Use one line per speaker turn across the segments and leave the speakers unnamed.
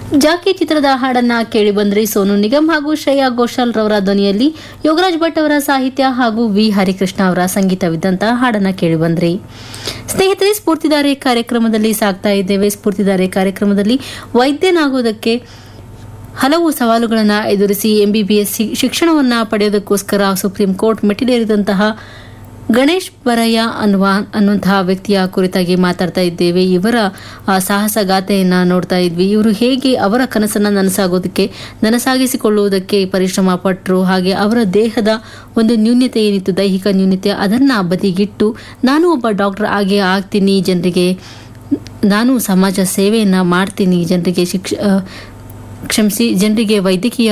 ಜಾಕಿ ಚಿತ್ರದ ಹಾಡನ್ನ ಕೇಳಿ ಬಂದ್ರಿ ಸೋನು ನಿಗಮ್ ಹಾಗೂ ಶ್ರೇಯಾ ಘೋಷಾಲ್ ರವರ ಧ್ವನಿಯಲ್ಲಿ ಯೋಗರಾಜ್ ಭಟ್ ಅವರ ಸಾಹಿತ್ಯ ಹಾಗೂ ವಿ ಹರಿಕೃಷ್ಣ ಅವರ ಸಂಗೀತವಿದ್ದಂತಹ ಹಾಡನ್ನ ಕೇಳಿ ಬಂದ್ರಿ ಸ್ನೇಹಿತರೆ ಸ್ಫೂರ್ತಿದಾರೆ ಕಾರ್ಯಕ್ರಮದಲ್ಲಿ ಸಾಗ್ತಾ ಇದ್ದೇವೆ ಸ್ಫೂರ್ತಿದಾರೆ ಕಾರ್ಯಕ್ರಮದಲ್ಲಿ ವೈದ್ಯನಾಗುವುದಕ್ಕೆ ಹಲವು ಸವಾಲುಗಳನ್ನು ಎದುರಿಸಿ ಎಂಬಿಬಿಎಸ್ ಶಿಕ್ಷಣವನ್ನ ಪಡೆಯೋದಕ್ಕೋಸ್ಕರ ಸುಪ್ರೀಂ ಕೋರ್ಟ್ ಮೆಟ್ಟಿಲೇರಿದಂತಹ ಗಣೇಶ್ ಬರಯ್ಯ ಅನ್ನುವ ಅನ್ನುವಂತಹ ವ್ಯಕ್ತಿಯ ಕುರಿತಾಗಿ ಮಾತಾಡ್ತಾ ಇದ್ದೇವೆ ಇವರ ಆ, ಸಾಹಸಗಾಥೆಯನ್ನ ನೋಡ್ತಾ ಇದ್ವಿ ಇವರು ಹೇಗೆ ಅವರ ಕನಸನ್ನ ನನಸಾಗೋದಕ್ಕೆ ನನಸಾಗಿಸಿಕೊಳ್ಳುವುದಕ್ಕೆ ಪರಿಶ್ರಮ ಪಟ್ಟರು ಹಾಗೆ ಅವರ ದೇಹದ ಒಂದು ನ್ಯೂನ್ಯತೆ ಏನಿತ್ತು ದೈಹಿಕ ನ್ಯೂನ್ಯತೆ ಅದನ್ನ ಬದಿಗಿಟ್ಟು ನಾನು ಒಬ್ಬ ಡಾಕ್ಟರ್ ಆಗೇ ಆಗ್ತೀನಿ ಜನರಿಗೆ ನಾನು ಸಮಾಜ ಸೇವೆಯನ್ನ ಮಾಡ್ತೀನಿ ಜನರಿಗೆ ಶಿಕ್ಷ ಆ, ಕ್ಷಮಿಸಿ ಜನರಿಗೆ ವೈದ್ಯಕೀಯ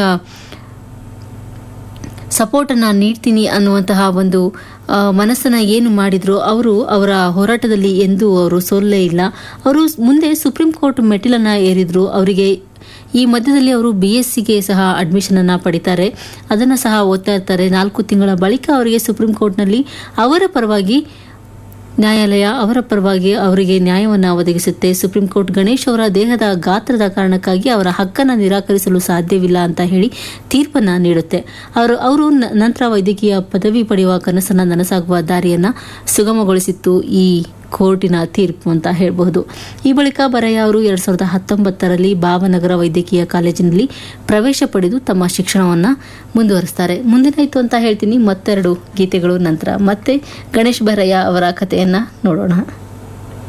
ಸಪೋರ್ಟನ್ನು ನೀಡ್ತೀನಿ ಅನ್ನುವಂತಹ ಒಂದು ಆ, ಮನಸ್ಸನ್ನ ಏನು ಮಾಡಿದ್ರು ಅವರು ಅವರ ಹೋರಾಟದಲ್ಲಿ ಎಂದೂ ಅವರು ಸೋಲೇ ಇಲ್ಲ ಅವರು ಮುಂದೆ ಸುಪ್ರೀಂ ಕೋರ್ಟ್ ಮೆಟ್ಟಿಲನ್ನ ಏರಿದ್ರು ಅವರಿಗೆ ಈ ಮಧ್ಯದಲ್ಲಿ ಅವರು ಬಿ ಎಸ್ ಸಿಗೆ ಸಹ ಅಡ್ಮಿಷನ್ ಅನ್ನ ಪಡಿತಾರೆ ಅದನ್ನು ಸಹ ಓದ್ತಾ ಇರ್ತಾರೆ ನಾಲ್ಕು ತಿಂಗಳ ಬಳಿಕ ಅವರಿಗೆ ಸುಪ್ರೀಂ ಕೋರ್ಟ್ನಲ್ಲಿ ಅವರ ಪರವಾಗಿ ನ್ಯಾಯಾಲಯ ಅವರ ಪರವಾಗಿ ಅವರಿಗೆ ನ್ಯಾಯವನ್ನು ಒದಗಿಸುತ್ತೆ ಸುಪ್ರೀಂ ಕೋರ್ಟ್ ಗಣೇಶ್ ಅವರ ದೇಹದ ಗಾತ್ರದ ಕಾರಣಕ್ಕಾಗಿ ಅವರ ಹಕ್ಕನ್ನು ನಿರಾಕರಿಸಲು ಸಾಧ್ಯವಿಲ್ಲ ಅಂತ ಹೇಳಿ ತೀರ್ಪನ್ನು ನೀಡುತ್ತೆ ಅವರು ಅವರು ನ- ನಂತರ ವೈದ್ಯಕೀಯ ಪದವಿ ಪಡೆಯುವ ಕನಸನ್ನು ನನಸಾಗುವ ದಾರಿಯನ್ನು ಸುಗಮಗೊಳಿಸಿತ್ತು ಈ ಕೋರ್ಟಿನ ತೀರ್ಪು ಅಂತ ಹೇಳಬಹುದು ಈ ಬಳಿಕ ಬರಯ್ಯ ಅವರು ಎರಡ್ ಸಾವಿರದ ಹತ್ತೊಂಬತ್ತರಲ್ಲಿ ಭಾವನಗರ ವೈದ್ಯಕೀಯ ಕಾಲೇಜಿನಲ್ಲಿ ಪ್ರವೇಶ ಪಡೆದು ತಮ್ಮ ಶಿಕ್ಷಣವನ್ನು ಮುಂದುವರಿಸ್ತಾರೆ ಮುಂದಿನಾಯ್ತು ಅಂತ ಹೇಳ್ತೀನಿ ಮತ್ತೆರಡು ಗೀತೆಗಳು ನಂತರ ಮತ್ತೆ ಗಣೇಶ್ ಬರಯ್ಯ ಅವರ ಕಥೆಯನ್ನ ನೋಡೋಣ